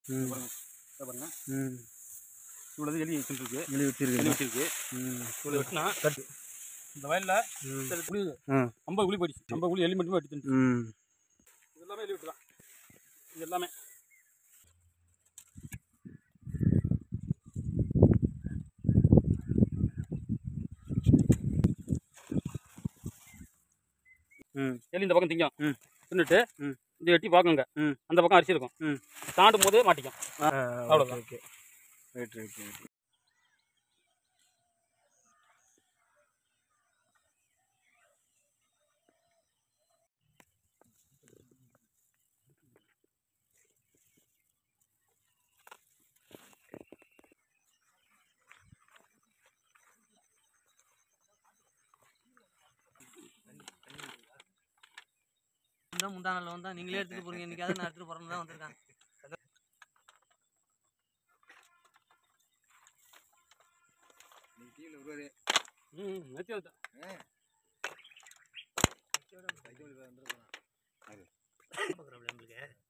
ம் பாருங்க இதை பாருங்க ம் இவ்வளவு எலி வச்சுருக்கு எழுதி எலி வச்சிருக்கீங்க வச்சிருக்கு ம் இவ்வளவு வெட்டினா இந்த வயல்ல ம் சரி புளி ஆ ஐம்பது குழி போயிடுச்சு ஐம்பது குழி எலி மட்டுமே வெட்டி தின்னுச்சு. ம் இது எல்லாமே எலி விட்டு தான் இது எல்லாமே ம் எலி இந்த பக்கம் திங்கும் ம். தின்னுட்டு ம். இது வெட்டி பார்க்குங்க ம். அந்த பக்கம் அரிசி இருக்கும் ம். தாண்டும் போது மாட்டிக்கும் அவ்வளோதான் அவ்வளவுதான். ஓகே ரைட் ரைட் ரைட் இந்த முந்தா நாள் வந்தா நீங்களே எடுத்துட்டு போறீங்க இன்னைக்காவது நான் எடுத்துட்டு போறேன்னு தான் வந்திருக்கேன் ம் நேற்று வந்து பார்க்குறோம் நம்மளுக்கு